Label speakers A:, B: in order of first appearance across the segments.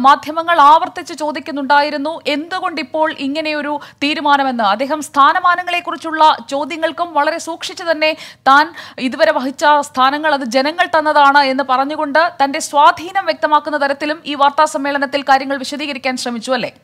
A: മാധ്യമങ്ങൾ ആവർത്തിച്ച് ചോദിക്കുന്നുണ്ടായിരുന്നു എന്തുകൊണ്ട് ഇപ്പോൾ ഇങ്ങനെയൊരു തീരുമാനമെന്ന് അദ്ദേഹം സ്ഥാനമാനങ്ങളെക്കുറിച്ചുള്ള ചോദ്യങ്ങൾക്കും വളരെ സൂക്ഷിച്ചു തന്നെ താൻ ഇതുവരെ വഹിച്ച സ്ഥാനങ്ങൾ അത് ജനങ്ങൾ തന്നതാണ് എന്ന് പറഞ്ഞുകൊണ്ട് തന്റെ സ്വാധീനം വ്യക്തമാക്കുന്ന തരത്തിലും ഈ വാർത്താ സമ്മേളനത്തിൽ കാര്യങ്ങൾ വിശദീകരിക്കാൻ ശ്രമിച്ചു അല്ലേ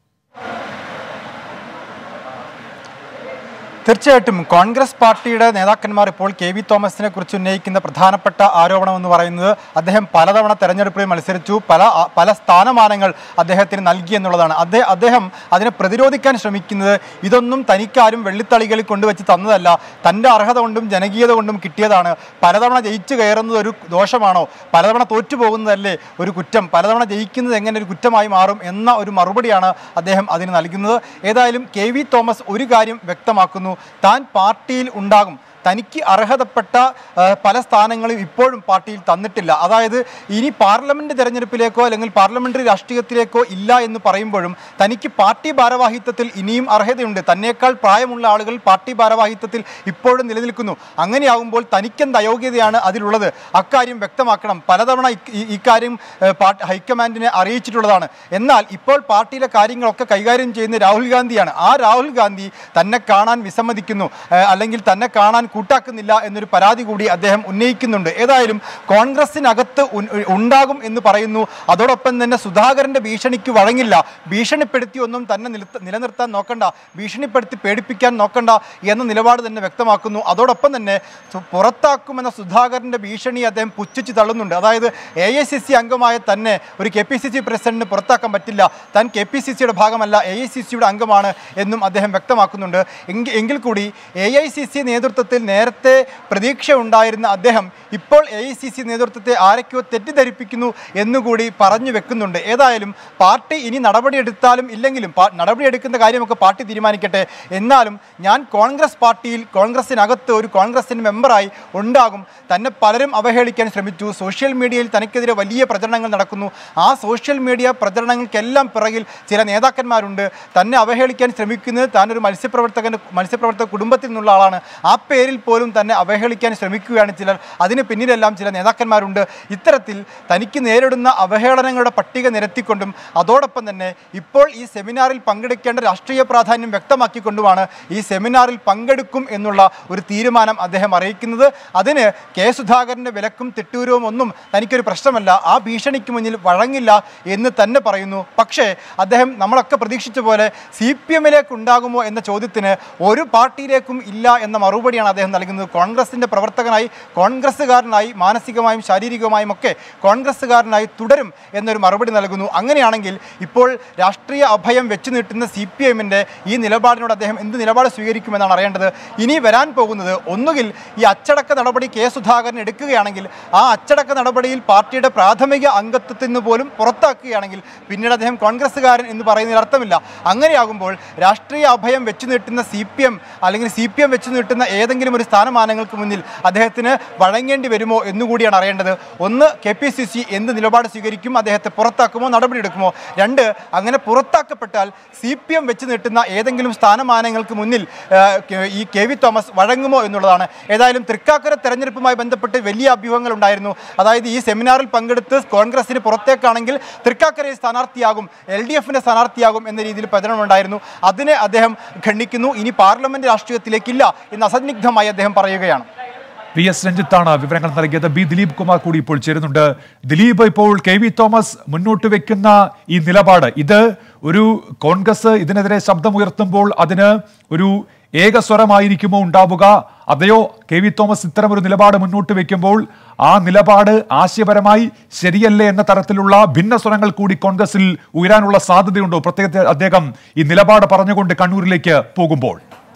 B: തീർച്ചയായിട്ടും കോൺഗ്രസ് പാർട്ടിയുടെ നേതാക്കന്മാർ ഇപ്പോൾ കെ വി തോമസിനെ കുറിച്ച് ഉന്നയിക്കുന്ന പ്രധാനപ്പെട്ട ആരോപണം എന്ന് പറയുന്നത് അദ്ദേഹം പലതവണ തെരഞ്ഞെടുപ്പിൽ മത്സരിച്ചു പല പല സ്ഥാനമാനങ്ങൾ അദ്ദേഹത്തിന് നൽകി എന്നുള്ളതാണ് അദ്ദേഹം അദ്ദേഹം അതിനെ പ്രതിരോധിക്കാൻ ശ്രമിക്കുന്നത് ഇതൊന്നും തനിക്കാരും വെള്ളിത്തളികളിൽ കൊണ്ടുവച്ച് തന്നതല്ല തൻ്റെ അർഹത കൊണ്ടും ജനകീയത കൊണ്ടും കിട്ടിയതാണ് പലതവണ ജയിച്ചു കയറുന്നത് ഒരു ദോഷമാണോ പലതവണ തോറ്റു പോകുന്നതല്ലേ ഒരു കുറ്റം പലതവണ ജയിക്കുന്നത് എങ്ങനെ ഒരു കുറ്റമായി മാറും എന്ന ഒരു മറുപടിയാണ് അദ്ദേഹം അതിന് നൽകുന്നത് ഏതായാലും കെ വി തോമസ് ഒരു കാര്യം വ്യക്തമാക്കുന്നു താൻ പാർട്ടിയിൽ ഉണ്ടാകും തനിക്ക് അർഹതപ്പെട്ട ആ, പല സ്ഥാനങ്ങളും ഇപ്പോഴും പാർട്ടിയിൽ തന്നിട്ടില്ല അതായത് ഇനി പാർലമെന്റ് തെരഞ്ഞെടുപ്പിലേക്കോ അല്ലെങ്കിൽ പാർലമെന്ററി രാഷ്ട്രീയത്തിലേക്കോ ഇല്ല എന്ന് പറയുമ്പോഴും തനിക്ക് പാർട്ടി ഭാരവാഹിത്വത്തിൽ ഇനിയും അർഹതയുണ്ട് തന്നേക്കാൾ പ്രായമുള്ള ആളുകൾ പാർട്ടി ഭാരവാഹിത്വത്തിൽ ഇപ്പോഴും നിലനിൽക്കുന്നു അങ്ങനെയാകുമ്പോൾ തനിക്കെന്ത് അയോഗ്യതയാണ് അതിലുള്ളത് അക്കാര്യം വ്യക്തമാക്കണം പലതവണ ഇ- ഈ- ഇക്കാര്യം ഏ, പാർട്ടി ഹൈക്കമാൻഡിനെ അറിയിച്ചിട്ടുള്ളതാണ് എന്നാൽ ഇപ്പോൾ പാർട്ടിയിലെ കാര്യങ്ങളൊക്കെ കൈകാര്യം ചെയ്യുന്ന രാഹുൽ ഗാന്ധിയാണ് ആ രാഹുൽ ഗാന്ധി തന്നെ കാണാൻ വിസമ്മതിക്കുന്നു ഏ, അല്ലെങ്കിൽ തന്നെ കാണാൻ കൂട്ടാക്കുന്നില്ല എന്നൊരു പരാതി കൂടി അദ്ദേഹം ഉന്നയിക്കുന്നുണ്ട് ഏതായാലും കോൺഗ്രസിനകത്ത് ഉൻ- ഉണ്ടാകും എന്ന് പറയുന്നു അതോടൊപ്പം തന്നെ സുധാകരന്റെ ഭീഷണിക്ക് വഴങ്ങില്ല ഭീഷണിപ്പെടുത്തി ഒന്നും തന്നെ നിലത്ത് നിലനിർത്താൻ നോക്കണ്ട ഭീഷണിപ്പെടുത്തി പേടിപ്പിക്കാൻ നോക്കണ്ട എന്ന നിലപാട് തന്നെ വ്യക്തമാക്കുന്നു അതോടൊപ്പം തന്നെ സു- പുറത്താക്കുമെന്ന സുധാകരന്റെ ഭീഷണി അദ്ദേഹം പുച്ഛിച്ച് തള്ളുന്നുണ്ട് അതായത് എ ഐ സി സി അംഗമായ തന്നെ ഒരു കെ പി സി സി പ്രസിഡന്റിന് പുറത്താക്കാൻ പറ്റില്ല താൻ കെ പി സി സിയുടെ ഭാഗമല്ല എ ഐ സി സിയുടെ അംഗമാണ് എന്നും അദ്ദേഹം വ്യക്തമാക്കുന്നുണ്ട് എങ്കി- എങ്കിൽ കൂടി എ ഐ സി സി നേതൃത്വത്തിൽ നേരത്തെ പ്രതീക്ഷ ഉണ്ടായിരുന്ന അദ്ദേഹം ഇപ്പോൾ എ ഐ സി സി നേതൃത്വത്തെ ആരൊക്കെയോ തെറ്റിദ്ധരിപ്പിക്കുന്നു എന്നുകൂടി പറഞ്ഞു വെക്കുന്നുണ്ട് ഏതായാലും പാർട്ടി ഇനി നടപടിയെടുത്താലും ഇല്ലെങ്കിലും പാ- നടപടിയെടുക്കുന്ന കാര്യമൊക്കെ പാർട്ടി തീരുമാനിക്കട്ടെ എന്നാലും ഞാൻ കോൺഗ്രസ് പാർട്ടിയിൽ കോൺഗ്രസിനകത്ത് ഒരു കോൺഗ്രസിൻ്റെ മെമ്പറായി ഉണ്ടാകും തന്നെ പലരും അവഹേളിക്കാൻ ശ്രമിച്ചു സോഷ്യൽ മീഡിയയിൽ തനിക്കെതിരെ വലിയ പ്രചരണങ്ങൾ നടക്കുന്നു ആ സോഷ്യൽ മീഡിയ പ്രചരണങ്ങൾക്കെല്ലാം പിറകിൽ ചില നേതാക്കന്മാരുണ്ട് തന്നെ അവഹേളിക്കാൻ ശ്രമിക്കുന്നത് താനൊരു മത്സ്യപ്രവർത്തകൻ്റെ മത്സ്യപ്രവർത്തക കുടുംബത്തിൽ നിന്നുള്ള ആളാണ് ആ പേരിൽ പോലും തന്നെ അവഹേളിക്കാൻ ശ്രമിക്കുകയാണ് ചിലർ അതിന് പിന്നിലെല്ലാം ചില നേതാക്കന്മാരുണ്ട് ഇത്തരത്തിൽ തനിക്ക് നേരിടുന്ന അവഹേളനങ്ങളുടെ പട്ടിക നിരത്തിക്കൊണ്ടും അതോടൊപ്പം തന്നെ ഇപ്പോൾ ഈ സെമിനാറിൽ പങ്കെടുക്കേണ്ട രാഷ്ട്രീയ പ്രാധാന്യം വ്യക്തമാക്കിക്കൊണ്ടുമാണ് ഈ സെമിനാറിൽ പങ്കെടുക്കും എന്നുള്ള ഒരു തീരുമാനം അദ്ദേഹം അറിയിക്കുന്നത് അതിന് കെ സുധാകരൻ്റെ വിലക്കും തിട്ടൂരവും ഒന്നും തനിക്കൊരു പ്രശ്നമല്ല ആ ഭീഷണിക്ക് മുന്നിൽ വഴങ്ങില്ല എന്ന് തന്നെ പറയുന്നു പക്ഷേ അദ്ദേഹം നമ്മളൊക്കെ പ്രതീക്ഷിച്ച പോലെ സി പി എമ്മിലേക്ക് ഉണ്ടാകുമോ എന്ന ചോദ്യത്തിന് ഒരു പാർട്ടിയിലേക്കും ഇല്ല എന്ന മറുപടിയാണ് അദ്ദേഹം നൽകുന്നത് കോൺഗ്രസിൻ്റെ പ്രവർത്തകനായി കോൺഗ്രസ്സുകാരനായി മാനസികമായും ശാരീരികമായും ഒക്കെ കോൺഗ്രസ്സുകാരനായി തുടരും എന്നൊരു മറുപടി നൽകുന്നു അങ്ങനെയാണെങ്കിൽ ഇപ്പോൾ രാഷ്ട്രീയ അഭയം വെച്ചു നീട്ടുന്ന സി പി എമ്മിൻ്റെ ഈ നിലപാടിനോട് അദ്ദേഹം എന്ത് നിലപാട് സ്വീകരിക്കുമെന്നാണ് അറിയേണ്ടത് ഇനി വരാൻ പോകുന്നത് ഒന്നുകിൽ ഈ അച്ചടക്ക നടപടി കെ സുധാകരൻ എടുക്കുകയാണെങ്കിൽ ആ അച്ചടക്ക നടപടിയിൽ പാർട്ടിയുടെ പ്രാഥമിക അംഗത്വത്തിൽ നിന്ന് പോലും പുറത്താക്കുകയാണെങ്കിൽ പിന്നീട് അദ്ദേഹം കോൺഗ്രസ്സുകാരൻ എന്ന് പറയുന്നതിൽ അർത്ഥമില്ല അങ്ങനെയാകുമ്പോൾ രാഷ്ട്രീയ അഭയം വെച്ചു നീട്ടുന്ന സി പി എം അല്ലെങ്കിൽ സി പി എം വെച്ചു നീട്ടുന്ന ഏതെങ്കിലും ഒരു സ്ഥാനമാനങ്ങൾക്ക് മുന്നിൽ അദ്ദേഹത്തിന് വഴങ്ങേണ്ടി വരുമോ എന്നുകൂടിയാണ് അറിയേണ്ടത് ഒന്ന് കെ പി സി സി എന്ത് നിലപാട് സ്വീകരിക്കും അദ്ദേഹത്തെ പുറത്താക്കുമോ നടപടിയെടുക്കുമോ രണ്ട് അങ്ങനെ പുറത്താക്കപ്പെട്ടാൽ സി പി എം വെച്ച് നീട്ടുന്ന ഏതെങ്കിലും സ്ഥാനമാനങ്ങൾക്ക് മുന്നിൽ ആ, കെ- ഈ കെ വി തോമസ് വഴങ്ങുമോ എന്നുള്ളതാണ് ഏതായാലും തൃക്കാക്കര തെരഞ്ഞെടുപ്പുമായി ബന്ധപ്പെട്ട് വലിയ അഭ്യൂഹങ്ങൾ ഉണ്ടായിരുന്നു അതായത് ഈ സെമിനാറിൽ പങ്കെടുത്ത് കോൺഗ്രസിന് പുറത്തേക്കാണെങ്കിൽ തൃക്കാക്കരയിൽ സ്ഥാനാർത്ഥിയാകും എൽ ഡി എഫിൻ്റെ സ്ഥാനാർത്ഥിയാകും എന്ന രീതിയിൽ പ്രചരണമുണ്ടായിരുന്നു അതിനെ അദ്ദേഹം ഖണ്ഡിക്കുന്നു ഇനി പാർലമെന്റ് രാഷ്ട്രീയത്തിലേക്കില്ല എന്ന് അസന്നിഗ്ധമായി അദ്ദേഹം പറയുകയാണ്
C: പി എസ് രഞ്ജിത്താണ് വിവരങ്ങൾ നൽകിയത് ബി ദിലീപ് കുമാർ കൂടി ഇപ്പോൾ ചേരുന്നുണ്ട് ദിലീപ് ഇപ്പോൾ കെ വി തോമസ് മുന്നോട്ട് വെക്കുന്ന ഈ നിലപാട് ഇത് ഒരു കോൺഗ്രസ് ഇതിനെതിരെ ശബ്ദമുയർത്തുമ്പോൾ അതിന് ഒരു ഏകസ്വരമായിരിക്കുമോ ഉണ്ടാവുക അതെയോ കെ വി തോമസ് ഇത്തരം ഒരു നിലപാട് മുന്നോട്ട് വെക്കുമ്പോൾ ആ നിലപാട് ആശയപരമായി ശരിയല്ലേ എന്ന തരത്തിലുള്ള ഭിന്നസ്വരങ്ങൾ കൂടി കോൺഗ്രസിൽ ഉയരാനുള്ള സാധ്യതയുണ്ടോ പ്രത്യേകിച്ച് അദ്ദേഹം ഈ നിലപാട് പറഞ്ഞുകൊണ്ട് കണ്ണൂരിലേക്ക് പോകുമ്പോൾ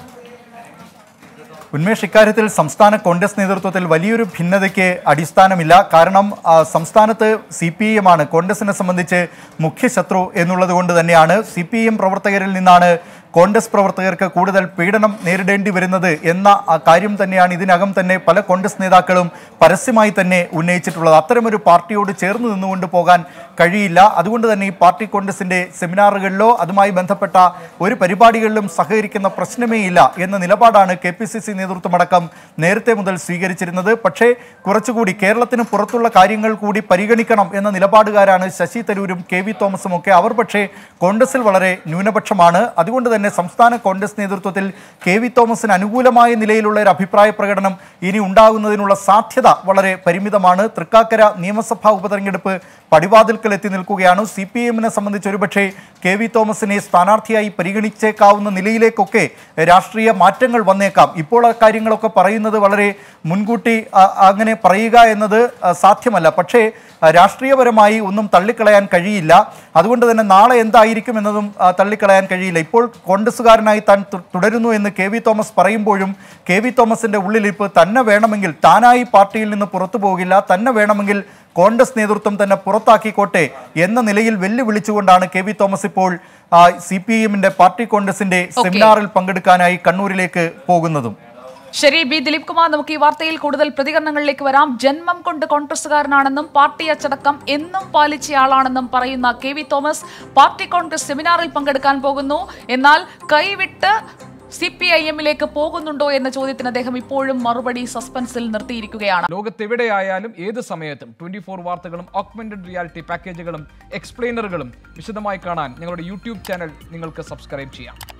D: ഉന്മേഷ് ഇക്കാര്യത്തിൽ സംസ്ഥാന കോൺഗ്രസ് നേതൃത്വത്തിൽ വലിയൊരു ഭിന്നതയ്ക്ക് അടിസ്ഥാനമില്ല കാരണം ആ, സംസ്ഥാനത്ത് സി പി ഐ എമ്മാണ് കോൺഗ്രസിനെ സംബന്ധിച്ച് മുഖ്യ ശത്രു എന്നുള്ളത് കൊണ്ട് തന്നെയാണ് സി പി എം പ്രവർത്തകരിൽ നിന്നാണ് കോൺഗ്രസ് പ്രവർത്തകർക്ക് കൂടുതൽ പീഡനം നേരിടേണ്ടി വരുന്നത് എന്ന ആ കാര്യം തന്നെയാണ് ഇതിനകം തന്നെ പല കോൺഗ്രസ് നേതാക്കളും പരസ്യമായി തന്നെ ഉന്നയിച്ചിട്ടുള്ളത് അത്തരമൊരു പാർട്ടിയോട് ചേർന്ന് നിന്നുകൊണ്ട് പോകാൻ കഴിയില്ല അതുകൊണ്ട് തന്നെ ഈ പാർട്ടി കോൺഗ്രസിന്റെ സെമിനാറുകളിലോ അതുമായി ബന്ധപ്പെട്ട ഒരു പരിപാടികളിലും സഹകരിക്കുന്ന പ്രശ്നമേ ഇല്ല എന്ന നിലപാടാണ് കെ പി സി സി നേതൃത്വമടക്കം നേരത്തെ മുതൽ സ്വീകരിച്ചിരുന്നത് പക്ഷേ കുറച്ചുകൂടി കേരളത്തിന് പുറത്തുള്ള കാര്യങ്ങൾ കൂടി പരിഗണിക്കണം എന്ന നിലപാടുകാരാണ് ശശി തരൂരും കെ വി തോമസും ഒക്കെ അവർ പക്ഷേ കോൺഗ്രസിൽ വളരെ ന്യൂനപക്ഷമാണ് അതുകൊണ്ട് തന്നെ സംസ്ഥാന കോൺഗ്രസ് നേതൃത്വത്തിൽ കെ വി തോമസിന് അനുകൂലമായ നിലയിലുള്ള ഒരു അഭിപ്രായ പ്രകടനം ഇനി ഉണ്ടാകുന്നതിനുള്ള സാധ്യത വളരെ പരിമിതമാണ് തൃക്കാക്കര നിയമസഭാ ഉപതെരഞ്ഞെടുപ്പ് പടിവാതിൽക്കൽ എത്തി നിൽക്കുകയാണ് സി പി എമ്മിനെ സംബന്ധിച്ച് ഒരുപക്ഷെ കെ വി തോമസിനെ സ്ഥാനാർത്ഥിയായി പരിഗണിച്ചേക്കാവുന്ന നിലയിലേക്കൊക്കെ രാഷ്ട്രീയ മാറ്റങ്ങൾ വന്നേക്കാം ഇപ്പോൾ ആ കാര്യങ്ങളൊക്കെ പറയുന്നത് വളരെ മുൻകൂട്ടി ആ, അങ്ങനെ പറയുക എന്നത് ആ, സാധ്യമല്ല പക്ഷേ ആ, രാഷ്ട്രീയപരമായി ഒന്നും തള്ളിക്കളയാൻ കഴിയില്ല അതുകൊണ്ട് തന്നെ നാളെ എന്തായിരിക്കും എന്നതും ആ, തള്ളിക്കളയാൻ കഴിയില്ല ഇപ്പോൾ കോൺഗ്രസ്സുകാരനായി താൻ തു- തുടരുന്നു എന്ന് കെ വി തോമസ് പറയുമ്പോഴും കെ വി തോമസിന്റെ ഉള്ളിലിപ്പ് തന്നെ വേണമെങ്കിൽ താനായി പാർട്ടിയിൽ നിന്ന് പുറത്തു പോകില്ല തന്നെ വേണമെങ്കിൽ കോൺഗ്രസ് നേതൃത്വം തന്നെ പുറത്താക്കിക്കോട്ടെ എന്ന നിലയിൽ വെല്ലുവിളിച്ചുകൊണ്ടാണ് കെ വി തോമസ് ഇപ്പോൾ സി പി എമ്മിന്റെ പാർട്ടി കോൺഗ്രസിന്റെ സെമിനാറിൽ പങ്കെടുക്കാനായി കണ്ണൂരിലേക്ക് പോകുന്നതും
A: ശരി ബി ദിലീപ് കുമാർ നമുക്ക് ഈ വാർത്തയിൽ കൂടുതൽ പ്രതികരണങ്ങളിലേക്ക് വരാം ജന്മം കൊണ്ട് കോൺഗ്രസുകാരനാണെന്നും പാർട്ടി അച്ചടക്കം എന്നും പാലിച്ചയാളാണെന്നും പറയുന്ന K V Thomas party Congress സെമിനാറിൽ പങ്കെടുക്കാൻ പോകുന്നു എന്നാൽ കൈവിട്ട് സി പി ഐ എമ്മിലേക്ക് പോകുന്നുണ്ടോ എന്ന ചോദ്യത്തിന് അദ്ദേഹം ഇപ്പോഴും മറുപടി സസ്പെൻസിൽ നിർത്തിയിരിക്കുകയാണ്
E: ലോകത്തെവിടെയായാലും ഏത് സമയത്തും ട്വന്റി ഫോർ വാർത്തകളും ഓഗ്മെന്റഡ് റിയാലിറ്റി പാക്കേജുകളും എക്സ്പ്ലെയിനറുകളും വിശദമായി കാണാൻ ഞങ്ങളുടെ യൂട്യൂബ് ചാനൽ നിങ്ങൾക്ക് സബ്സ്ക്രൈബ് ചെയ്യാം